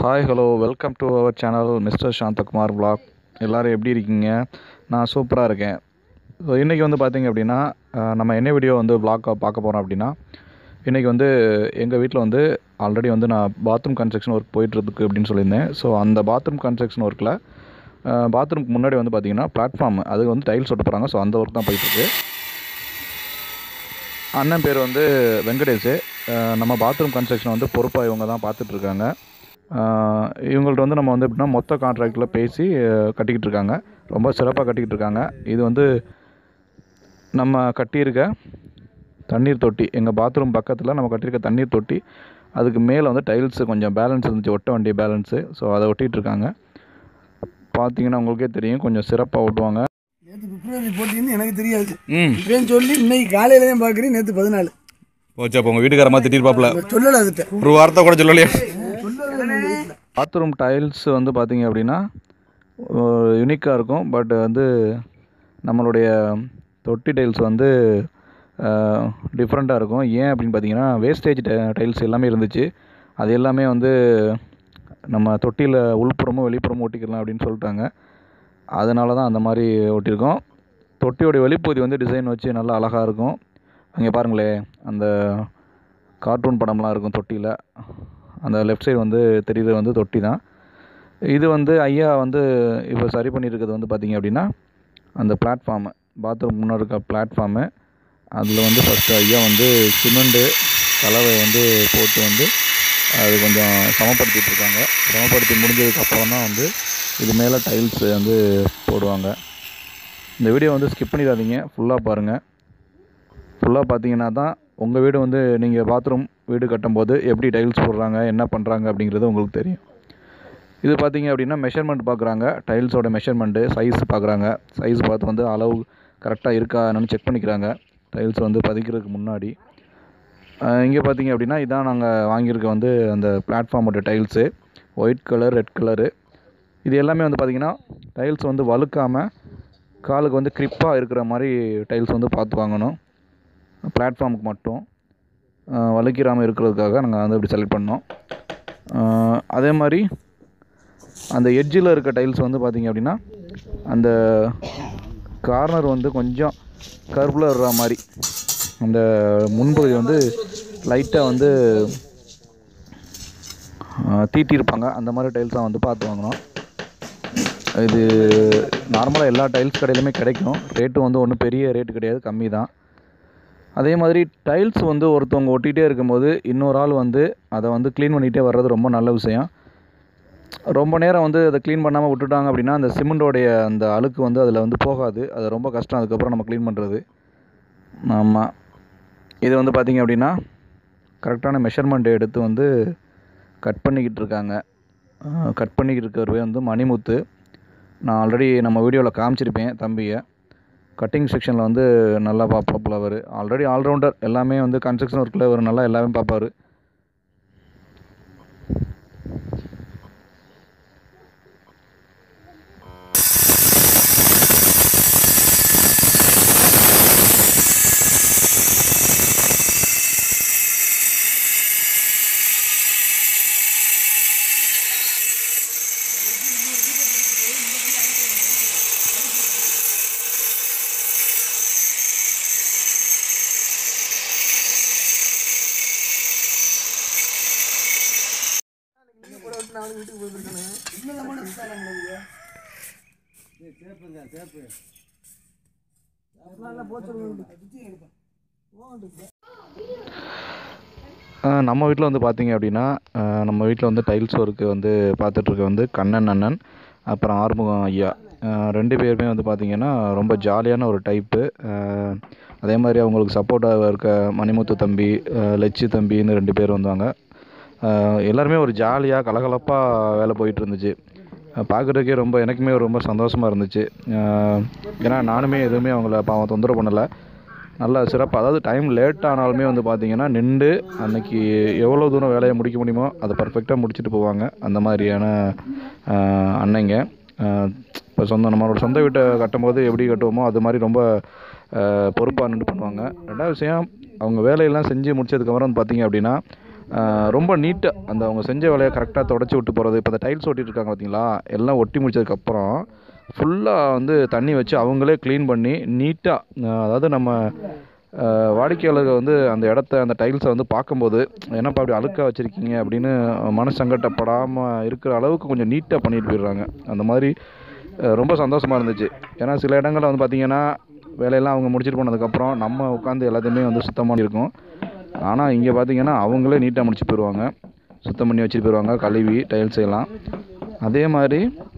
Hi hello welcome to our channel mister Santhakumar vlog எல்லோரும் எப்படி இருக்கீங்க நான் சூப்பராக இருக்கேன் ஸோ இன்றைக்கி வந்து பார்த்தீங்க அப்படின்னா அஹ், நம்ம என்ன வீடியோ வந்து vlog பார்க்க போகிறோம் அப்படின்னா இன்றைக்கி வந்து எங்கள் வீட்டில் வந்து ஆல்ரெடி வந்து நான் பாத்ரூம் கன்ஸ்ட்ரக்ஷன் ஒர்க் போயிட்டுருக்கு அப்படின்னு சொல்லியிருந்தேன் ஸோ அந்த பாத்ரூம் கன்ஸ்ட்ரக்ஷன் ஒர்க்கில் பாத்ரூம்க்கு முன்னாடி வந்து பார்த்தீங்கன்னா பிளாட்ஃபார்ம் அதுக்கு வந்து டைல்ஸ் ஒட்ட போகிறாங்க ஸோ அந்த ஒர்க் தான் போயிட்டுருக்கு அண்ணன் பேர் வந்து வெங்கடேஷ் அஹ் நம்ம பாத்ரூம் கன்ஸ்ட்ரக்ஷன் வந்து பொறுப்பாக இவங்க தான் பார்த்துட்ருக்காங்க இவங்கள்ட்ட வந்து நம்ம வந்து எப்படின்னா மொத்த கான்ட்ராக்டில் பேசி அஹ், கட்டிக்கிட்டு இருக்காங்க ரொம்ப சிறப்பாக கட்டிக்கிட்டு இருக்காங்க இது வந்து நம்ம கட்டியிருக்க தண்ணீர் தொட்டி எங்கள் பாத்ரூம் பக்கத்தில் நம்ம கட்டியிருக்க தண்ணீர் தொட்டி அதுக்கு மேலே வந்து டைல்ஸு கொஞ்சம் பேலன்ஸ் இருந்துச்சு ஒட்ட வேண்டிய பேலன்ஸு ஸோ அதை ஒட்டிகிட்டு இருக்காங்க பார்த்தீங்கன்னா உங்களுக்கே தெரியும் கொஞ்சம் சிறப்பாக ஒட்டுவாங்க நேற்று பிப்ரவரி போட்டின்னு எனக்கு தெரியாது ம் இப்படின்னு சொல்லி இன்னைக்கு காலையில தான் பார்க்குறேன் நேற்று பதினாலு போச்சு அப்போ உங்கள் வீட்டுக்காரமா திட்டிருப்பாப்ல சொல்லலை அதுட்ட ஒரு வார்த்தை கூட சொல்லலையே சொல்லலை வீட்டில் பாத்ரூம் டைல்ஸ் வந்து பார்த்தீங்க அப்படின்னா யூனிக்காக இருக்கும் பட் வந்து நம்மளுடைய தொட்டி டைல்ஸ் வந்து டிஃப்ரெண்ட்டாக இருக்கும் ஏன் அப்படின்னு பார்த்தீங்கன்னா வேஸ்டேஜ் டைல்ஸ் எல்லாமே இருந்துச்சு அது எல்லாமே வந்து நம்ம தொட்டியில் உள்புறமும் வெளிப்புறமும் ஒட்டிக்கலாம் அப்படின்னு சொல்லிட்டாங்க அதனால தான் அந்த மாதிரி ஒட்டியிருக்கோம் தொட்டியோடைய வெளிப்பகுதி வந்து டிசைன் வச்சு நல்லா அழகாக இருக்கும் அங்கே பாருங்களேன் அந்த கார்ட்டூன் படம்லாம் இருக்கும் தொட்டியில் அந்த லெஃப்ட் சைடு வந்து தெரியுறது வந்து தொட்டி தான் இது வந்து ஐயா வந்து இப்போ சரி பண்ணியிருக்கிறது வந்து பார்த்திங்க அப்படின்னா அந்த பிளாட்ஃபார்மு பாத்ரூம் முன்னாடி இருக்க பிளாட்ஃபார்மு அதில் வந்து ஃபஸ்ட்டு ஐயா வந்து சிமெண்ட்டு கலவை வந்து போட்டு வந்து அது கொஞ்சம் சமப்படுத்திட்டு இருக்காங்க சமப்படுத்தி முடிஞ்சதுக்கப்புறம் தான் வந்து இது மேலே டைல்ஸ் வந்து போடுவாங்க இந்த வீடியோ வந்து ஸ்கிப் பண்ணிடாதீங்க ஃபுல்லாக பாருங்கள் ஃபுல்லாக பார்த்தீங்கன்னா தான் உங்கள் வீடு வந்து நீங்கள் பாத்ரூம் வீடு கட்டும்போது எப்படி டைல்ஸ் போடுறாங்க என்ன பண்ணுறாங்க அப்படிங்கிறது உங்களுக்கு தெரியும் இது பார்த்தீங்க அப்படின்னா மெஷர்மெண்ட் பார்க்குறாங்க டைல்ஸோட மெஷர்மெண்ட்டு சைஸ் பார்க்குறாங்க சைஸ் பார்த்து வந்து அளவு கரெக்டாக இருக்கா என்னன்னு செக் பண்ணிக்கிறாங்க டைல்ஸ் வந்து பதிக்கிறதுக்கு முன்னாடி இங்கே பார்த்தீங்க அப்படின்னா இதான் நாங்கள் வாங்கியிருக்க வந்து அந்த பிளாட்ஃபார்மோட tiles white colour red colour இது எல்லாமே வந்து பார்த்திங்கன்னா டைல்ஸ் வந்து வழுக்காமல் காலுக்கு வந்து க்ரிப்பாக இருக்கிற மாதிரி டைல்ஸ் வந்து பார்த்து வாங்கணும் பிளாட்ஃபார்முக்கு மட்டும் அஹ் வழுக்கிராமல் இருக்கிறதுக்காக நாங்கள் வந்து இப்படி செலக்ட் பண்ணோம் அஹ் அதே மாதிரி அந்த எட்ஜில் இருக்க டைல்ஸ் வந்து பார்த்திங்க அப்படின்னா அந்த கார்னர் வந்து கொஞ்சம் கர்வில் வர்ற மாதிரி அந்த முன்பகுதி வந்து லைட்டாக வந்து அஹ் தீட்டியிருப்பாங்க அந்த மாதிரி டைல்ஸாக வந்து பார்த்து வாங்கணும் இது நார்மலாக எல்லா டைல்ஸ் கடையிலுமே கிடைக்கும் ரேட்டு வந்து ஒன்றும் பெரிய ரேட்டு கிடையாது கம்மி தான் அதே மாதிரி டைல்ஸ் வந்து ஒருத்தவங்க ஒட்டிகிட்டே இருக்கும்போது இன்னொரு ஆள் வந்து அதை வந்து க்ளீன் பண்ணிகிட்டே வர்றது ரொம்ப நல்ல விஷயம் ரொம்ப நேரம் வந்து அதை க்ளீன் பண்ணாமல் விட்டுட்டாங்க அப்படின்னா அந்த சிமெண்டோடைய அந்த அழுக்கு வந்து அதில் வந்து போகாது அது ரொம்ப கஷ்டம் அதுக்கப்புறம் நம்ம க்ளீன் பண்ணுறது ஆமாம் இது வந்து பார்த்திங்க அப்படின்னா கரெக்டான மெஷர்மெண்ட் எடுத்து வந்து கட் பண்ணிக்கிட்டு இருக்காங்க கட் பண்ணிக்கிட்டு இருக்கிறவே வந்து மணிமுத்து நான் ஆல்ரெடி நம்ம வீடியோவில் காமிச்சிருப்பேன் தம்பியை கட்டிங் செக்ஷனில் வந்து நல்லா பார்ப்பாப்புல அவர் ஆல்ரெடி ஆல்ரவுண்டர் எல்லாமே வந்து கன்ஸ்ட்ரக்ஷன் ஒர்க்கில் அவர் நல்லா எல்லாமே பார்ப்பாரு அஹ் நம்ம வீட்டில் வந்து பார்த்தீங்க அப்படின்னா அஹ் நம்ம வீட்டில் வந்து டைல்ஸ் ஒர்க்கு வந்து பார்த்துட்ருக்க வந்து கண்ணன் அண்ணன் அப்புறம் ஆறுமுகம் ஐயா அஹ் ரெண்டு பேருமே வந்து பார்த்திங்கன்னா ரொம்ப ஜாலியான ஒரு டைப்பு அதே மாதிரி அவங்களுக்கு சப்போர்ட்டாக இருக்க மணிமுத்து தம்பி அஹ் லட்சு தம்பின்னு ரெண்டு பேர் வந்தாங்க அஹ் எல்லாருமே ஒரு ஜாலியாக கலகலப்பாக வேலை போயிட்டு இருந்துச்சு பார்க்குறதுக்கே ரொம்ப எனக்குமே ரொம்ப சந்தோஷமாக இருந்துச்சு அஹ் ஏன்னா நானுமே எதுவுமே அவங்கள பாவம் தொந்தரவு பண்ணலை நல்லா சிறப்பாக அதாவது டைம் லேட் ஆனாலுமே வந்து பார்த்தீங்கன்னா நின்று அன்னைக்கு எவ்வளோ தூரம் வேலையை முடிக்க முடியுமோ அதை பர்ஃபெக்டாக முடிச்சுட்டு போவாங்க அந்த மாதிரியான ஆஹ், அன்னைங்க இப்போ சொந்த நம்மளோட சொந்த வீட்டை கட்டும்போது எப்படி கட்டுவோமோ அது மாதிரி ரொம்ப பொறுப்பாக நின்று பண்ணுவாங்க ரெண்டாவது விஷயம் அவங்க வேலையெல்லாம் செஞ்சு முடிச்சதுக்கப்புறம் வந்து பார்த்தீங்க அப்படின்னா ஆஹ் ரொம்ப நீட்டாக அந்த அவங்க செஞ்ச வேலையை கரெக்டாக தொடச்சி விட்டு போகிறது இப்போ அந்த டைல்ஸ் ஒட்டிட்டு இருக்காங்க பார்த்தீங்களா எல்லாம் ஒட்டி முடிச்சதுக்கப்புறம் ஃபுல்லாக வந்து தண்ணி வச்சு அவங்களே க்ளீன் பண்ணி நீட்டாக அதாவது நம்ம ஆஹ் வாடிக்கையாளர்கள் வந்து அந்த இடத்த அந்த டைல்ஸை வந்து பார்க்கும்போது என்னப்பா அப்படி அழுக்காக வச்சுருக்கீங்க அப்படின்னு மனசங்கட்டப்படாமல் இருக்கிற அளவுக்கு கொஞ்சம் நீட்டாக பண்ணிட்டு போயிடுறாங்க அந்த மாதிரி ஆஹ் ரொம்ப சந்தோஷமாக இருந்துச்சு ஏன்னா சில இடங்களில் வந்து பார்த்திங்கன்னா வேலையெல்லாம் அவங்க முடிச்சுட்டு போனதுக்கப்புறம் நம்ம உட்காந்து எல்லாத்தையுமே வந்து சுத்தம் பண்ணியிருக்கோம் ஆனால் இங்கே பார்த்தீங்கன்னா அவங்களே நீட்டாக முடிச்சு போயிடுவாங்க சுத்தம் பண்ணி வச்சுட்டு போயிடுவாங்க கழுவி டைல்ஸ் எல்லாம் அதே மாதிரி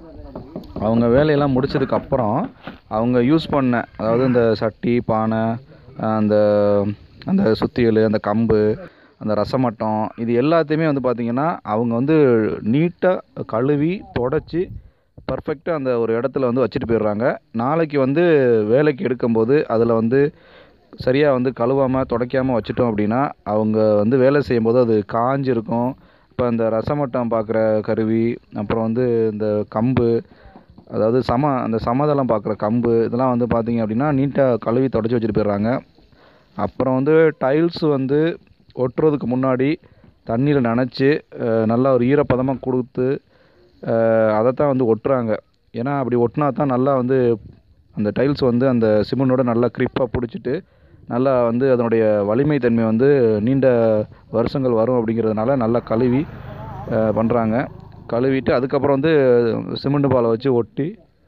அவங்க வேலையெல்லாம் முடிச்சதுக்கப்புறம் அவங்க யூஸ் பண்ண அதாவது இந்த சட்டி பானை அந்த அந்த சுத்தியல் அந்த கம்பு அந்த ரசமட்டம் இது எல்லாத்தையுமே வந்து பார்த்திங்கன்னா அவங்க வந்து நீட்டாக கழுவி தொடச்சி பர்ஃபெக்டாக அந்த ஒரு இடத்துல வந்து வச்சுட்டு போயிடுறாங்க நாளைக்கு வந்து வேலைக்கு எடுக்கும்போது அதில் வந்து சரியாக வந்து கழுவாமல் துடைக்காமல் வச்சுட்டோம் அப்படின்னா அவங்க வந்து வேலை செய்யும்போது அது காஞ்சிருக்கும் இப்போ இந்த ரசமட்டம் பார்க்குற கருவி அப்புறம் வந்து இந்த கம்பு அதாவது சம அந்த சமதளம் பார்க்குற கம்பு இதெல்லாம் வந்து பார்த்தீங்க அப்படின்னா நீட்டாக கழுவி தொடச்சி வச்சுட்டு போயிடுறாங்க அப்புறம் வந்து டைல்ஸ் வந்து ஒட்டுறதுக்கு முன்னாடி தண்ணியில் நனைச்சி அஹ், நல்லா ஒரு ஈரப்பதமாக கொடுத்து அதைத்தான் வந்து ஒட்டுறாங்க ஏன்னா அப்படி ஒட்டினா தான் நல்லா வந்து அந்த டைல்ஸ் வந்து அந்த சிமெண்டோட நல்லா க்ரிப்பாக பிடிச்சிட்டு நல்லா வந்து அதனுடைய வலிமை தன்மை வந்து நீண்ட வருஷங்கள் வரும் அப்படிங்கிறதுனால நல்லா கழுவி பண்ணுறாங்க கழுவிட்டு அதுக்கப்புறம் வந்து சிமெண்ட் பாலை வச்சு ஒட்டி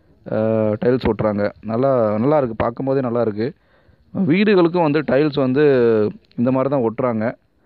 டைல்ஸ் ஒட்டுறாங்க நல்லா நல்லா இருக்குது பார்க்கும்போதே நல்லா இருக்குது வீடுகளுக்கும் வந்து டைல்ஸ் வந்து இந்த மாதிரி தான் ஒட்டுறாங்க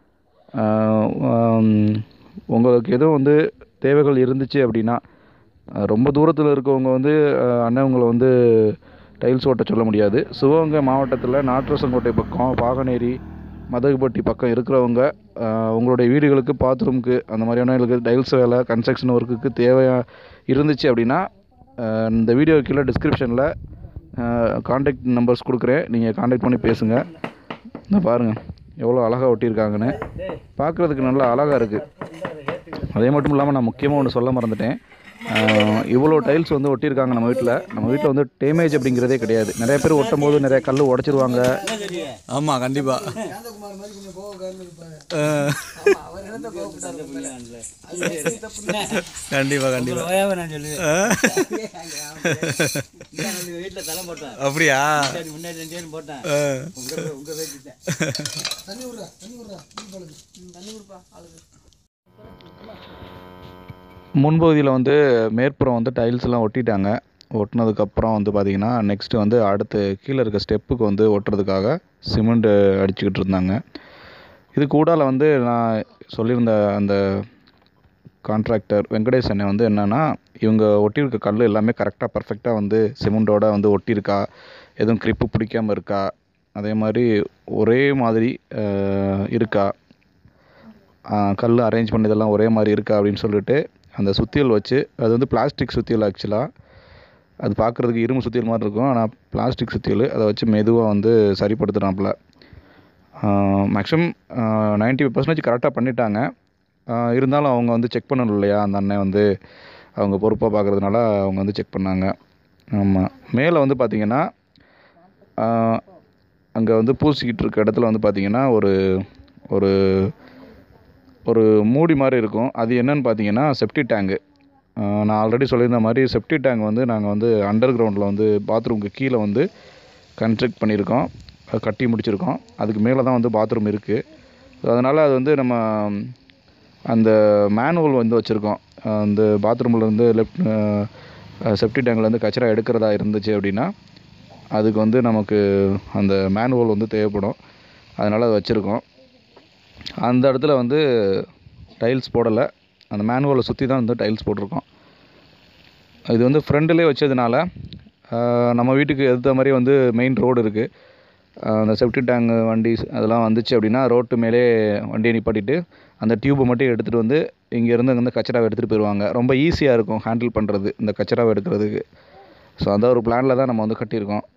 ஆஹ் ஆம், உங்களுக்கு எதுவும் வந்து தேவைகள் இருந்துச்சு அப்படின்னா அஹ் ரொம்ப தூரத்தில் இருக்கவங்க வந்து அஹ் அண்ணன் உங்களை வந்து டைல்ஸ் ஓட்ட சொல்ல முடியாது சிவகங்கை மாவட்டத்தில் நாட்ரசங்கோட்டை பக்கம் பாகனேரி மதகுப்பட்டி பக்கம் இருக்கிறவங்க அஹ் உங்களுடைய வீடுகளுக்கு பாத்ரூம்க்கு அந்த மாதிரியான டைல்ஸ் வேலை கன்ஸ்ட்ரக்ஷன் ஒர்க்குக்கு தேவையா இருந்துச்சு அப்படின்னா அஹ் இந்த வீடியோ கீழே டிஸ்கிரிப்ஷனில் காண்டாக்ட் நம்பர்ஸ் கொடுக்குறேன் நீங்கள் காண்டாக்ட் பண்ணி பேசுங்க இந்த பாருங்கள் எவ்வளோ அழகாக ஒட்டியிருக்காங்கன்னு பார்க்குறதுக்கு நல்லா அழகாக இருக்குது அதே மட்டும் இல்லாமல் நான் முக்கியமாக ஒன்று சொல்ல மறந்துட்டேன் ஆஹ் இவ்வளோ டைல்ஸ் வந்து ஒட்டியிருக்காங்க நம்ம வீட்டில் நம்ம வீட்டில் வந்து டேமேஜ் அப்படிங்கிறதே கிடையாது நிறைய பேர் ஒட்டும் போது நிறைய கல் உடச்சிருவாங்க ஆமாம் கண்டிப்பாக சாந்தகுமார் மாதிரி கொஞ்சம் கோவக்காரன்னு இருப்பாரு அவர் என்னத்த கண்டிப்பாக கண்டிப்பாக நான் சொல்லுவேன் வீட்டில் தலை போட்டேன் அப்படியா முன்னாடி ரெண்டு பேரும் போட்டேன் ஆ. உங்க உங்க பேசிட்டேன் தண்ணி விடுறா தண்ணி விடுறா தண்ணி பழகு தண்ணி விடுப்பா ஆளுக்கு முன்பகுதியில் வந்து மேற்புறம் வந்து டைல்ஸ்லாம் ஒட்டிட்டாங்க ஒட்டினதுக்கப்புறம் வந்து பார்த்திங்கன்னா நெக்ஸ்ட்டு வந்து அடுத்து கீழே இருக்க ஸ்டெப்புக்கு வந்து ஒட்டுறதுக்காக சிமெண்ட் அடிச்சுக்கிட்டு இருந்தாங்க இது கூடால வந்து நான் சொல்லியிருந்த அந்த கான்ட்ராக்டர் வெங்கடேஷ் அண்ணன் வந்து என்னென்னா இவங்க ஒட்டியிருக்க கல் எல்லாமே கரெக்டாக பர்ஃபெக்டாக வந்து சிமெண்டோட வந்து ஒட்டியிருக்கா எதுவும் கிரிப்பு பிடிக்காம இருக்கா அதே மாதிரி ஒரே மாதிரி அஹ், இருக்கா கல் அரேஞ்ச் பண்ணதெல்லாம் ஒரே மாதிரி இருக்கா அப்படின்னு சொல்லிட்டு அந்த சுத்தியல் வச்சு அது வந்து பிளாஸ்டிக் சுத்தியல் ஆக்சுவலாக அது பார்க்குறதுக்கு இரும்பு சுத்தியல் மாதிரி இருக்கும் ஆனால் பிளாஸ்டிக் சுத்தியல் அதை வச்சு மெதுவாக வந்து சரிப்படுத்துகிறாப்புல மேக்ஸிமம் நைன்ட்டி பர்சன்டேஜ் கரெக்டாக பண்ணிட்டாங்க ஆஹ் இருந்தாலும் அவங்க வந்து செக் பண்ணணும் இல்லையா அந்த அண்ணன் வந்து அவங்க பொறுப்பாக பார்க்குறதுனால அவங்க வந்து செக் பண்ணாங்க ஆமாம் மேலே வந்து பார்த்திங்கன்னா அங்கே வந்து பூசிக்கிட்டு இருக்க இடத்துல வந்து பார்த்திங்கன்னா ஒரு ஒரு ஒரு மூடி மாதிரி இருக்கும் அது என்னன்னு பார்த்தீங்கன்னா செப்டி டேங்கு நான் ஆல்ரெடி சொல்லியிருந்த மாதிரி செப்டி டேங்க் வந்து நாங்கள் வந்து அண்டர் கிரவுண்டில் வந்து பாத்ரூமுக்கு கீழே வந்து கன்ஸ்ட்ரக்ட் பண்ணியிருக்கோம் அது கட்டி முடிச்சிருக்கோம் அதுக்கு மேலே தான் வந்து பாத்ரூம் இருக்குது அதனால் அது வந்து நம்ம அந்த மேனுவல் வந்து வச்சுருக்கோம் அந்த பாத்ரூமில் வந்து லெஃப்ட் செப்டி டேங்க்லேருந்து கச்சரா எடுக்கிறதா இருந்துச்சு அப்படின்னா அதுக்கு வந்து நமக்கு அந்த மேனுவல் வந்து தேவைப்படும் அதனால் அது வச்சுருக்கோம் அந்த இடத்துல வந்து டைல்ஸ் போடலை அந்த மேனுவலை சுற்றி தான் வந்து டைல்ஸ் போட்டிருக்கோம் இது வந்து ஃப்ரண்ட்லேயே வச்சதுனால ஆஹ், நம்ம வீட்டுக்கு எதிர்த்த மாதிரி வந்து மெயின் ரோடு இருக்குது அந்த செப்டி டேங்க் வண்டி அதெல்லாம் வந்துச்சு அப்படின்னா ரோட்டு மேலே வண்டியை நிப்பாட்டிட்டு அந்த டியூப்பை மட்டும் எடுத்துகிட்டு வந்து இங்கேருந்து அங்கே வந்து கச்சராவை எடுத்துகிட்டு போயிடுவாங்க ரொம்ப ஈஸியாக இருக்கும் ஹேண்டில் பண்ணுறது இந்த கச்சராவை எடுக்கிறதுக்கு ஸோ அந்த ஒரு பிளானில் தான் நம்ம வந்து கட்டியிருக்கோம்